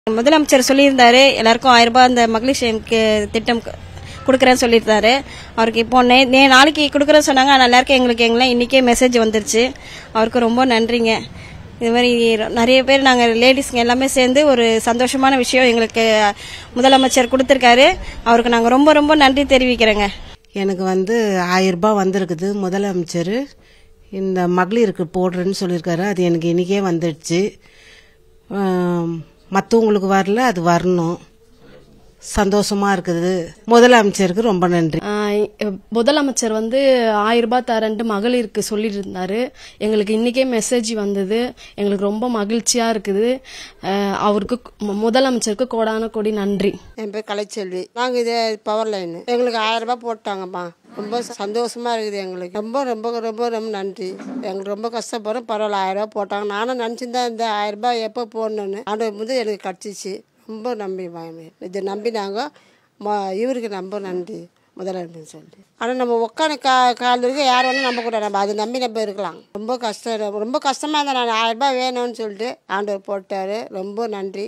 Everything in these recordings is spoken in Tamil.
முதலமைச்சர் சொல்லியிருந்தாரு எல்லாருக்கும் ஆயிரம் ரூபாய் அந்த மகளிர் சேமிப்பு திட்டம் கு- கொடுக்குறேன்னு சொல்லியிருந்தாரு அவருக்கு இப்போ நே நே நாளைக்கு கொடுக்குறேன்னு சொன்னாங்க ஆனால் எல்லாருக்கும் எங்களுக்கு எங்களாம் இன்றைக்கே மெசேஜ் வந்துருச்சு அவருக்கு ரொம்ப நன்றிங்க இது மாதிரி நிறைய பேர் நாங்கள் லேடிஸ்ங்க எல்லாமே சேர்ந்து ஒரு சந்தோஷமான விஷயம் எங்களுக்கு முதலமைச்சர் கொடுத்துருக்காரு அவருக்கு நாங்கள் ரொம்ப ரொம்ப நன்றி தெரிவிக்கிறேங்க எனக்கு வந்து ஆயிரம் ரூபாய் வந்திருக்குது முதலமைச்சர் இந்த மகளிருக்கு போடுறேன்னு சொல்லியிருக்காரு அது எனக்கு இன்றைக்கே வந்துடுச்சு மற்றவங்களுக்கு வரல அது வரணும் சந்தோஷமா இருக்குது முதலமைச்சருக்கு ரொம்ப நன்றி ஆஹ் முதலமைச்சர் வந்து ஆயிரம் ரூபாய் தரேன்ட்டு மகளிருக்கு சொல்லிட்டு இருந்தாரு எங்களுக்கு இன்னைக்கே மெசேஜ் வந்தது எங்களுக்கு ரொம்ப மகிழ்ச்சியா இருக்குது ஆஹ் அவருக்கு மு- முதலமைச்சருக்கு கோடான கோடி நன்றி என் பேர் கலைச்செல்வி நாங்கள் இது பவர் லைன் எங்களுக்கு ஆயிரம் ரூபாய் போட்டாங்கம்மா ரொம்ப சந்தோஷமா இருக்குது எங்களுக்கு ரொம்ப ரொம்ப ரொம்ப ரொம்ப நன்றி எங்களுக்கு ரொம்ப கஷ்டப்படுறோம் பரவாயில்ல ஆயிரம் ரூபாய் போட்டாங்க நானும் நினச்சிருந்தேன் இந்த ஆயிரம் ரூபாய் எப்போ போடணுன்னு ஆண்டு வந்து எனக்கு கிடச்சிச்சு ரொம்ப நம்பி வாங்க இதை நம்பி நாங்கள் ம இவருக்கு ரொம்ப நன்றி முதலமைச்சர் சொல்லி ஆனால் நம்ம உட்காந்து கா கால் இருக்க யார் வேணாலும் நம்ப கூட நம்ம அதை நம்பி நம்ம இருக்கலாம் ரொம்ப கஷ்டம் ரொம்ப கஷ்டமாக இருந்தேன் நான் ஆயிரம் ரூபாய் வேணும்னு சொல்லிட்டு ஆண்டவர் போட்டார் ரொம்ப நன்றி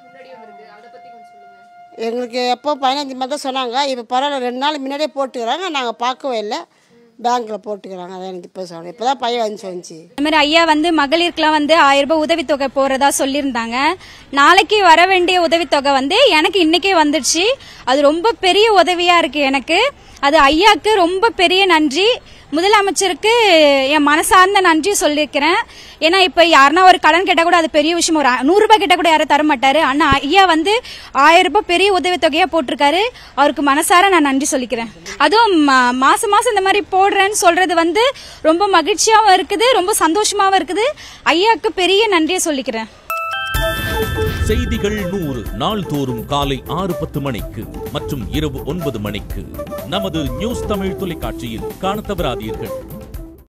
எங்களுக்கு எப்போ பதினஞ்சு மாதிரி தான் சொன்னாங்க இப்போ பரவாயில்ல ரெண்டு நாள் முன்னாடியே போட்டுக்கிறாங்க நாங்கள் பார்க்கவே இல்லை பேங்க்கில் போட்டுக்கிறாங்க அதான் எனக்கு இப்போ சொன்னேன் இப்போ தான் பையன் வந்து வந்துச்சு இந்த மாதிரி ஐயா வந்து மகளிருக்குலாம் வந்து ஆயிரம் ரூபாய் உதவித்தொகை போறதா சொல்லியிருந்தாங்க நாளைக்கு வர வேண்டிய உதவித்தொகை வந்து எனக்கு இன்னைக்கே வந்துடுச்சு அது ரொம்ப பெரிய உதவியா இருக்கு எனக்கு அது ஐயாக்கு ரொம்ப பெரிய நன்றி முதலமைச்சருக்கு என் மனசார்ந்த நன்றி சொல்லியிருக்கிறேன் ஏன்னா இப்ப யாருன்னா ஒரு கடன் கேட்டா கூட அது பெரிய விஷயம் ஒரு நூறு ரூபாய் கேட்டா கூட யாரும் தர மாட்டாரு ஆனா ஐயா வந்து ஆயிரம் ரூபாய் பெரிய உதவித்தொகையா போட்டிருக்காரு அவருக்கு மனசார நான் நன்றி சொல்லிக்கிறேன் அதுவும் மா- மாசம் மாசம் இந்த மாதிரி போடுறேன்னு சொல்றது வந்து ரொம்ப மகிழ்ச்சியாவும் இருக்குது ரொம்ப சந்தோஷமாவும் இருக்குது ஐயாக்கு பெரிய நன்றியை சொல்லிக்கிறேன் செய்திகள் நூறு நாள்தோறும் காலை ஆறு பத்து மணிக்கு மற்றும் இரவு ஒன்பது மணிக்கு நமது நியூஸ் தமிழ் தொலைக்காட்சியில் காணத் தவறாதீர்கள்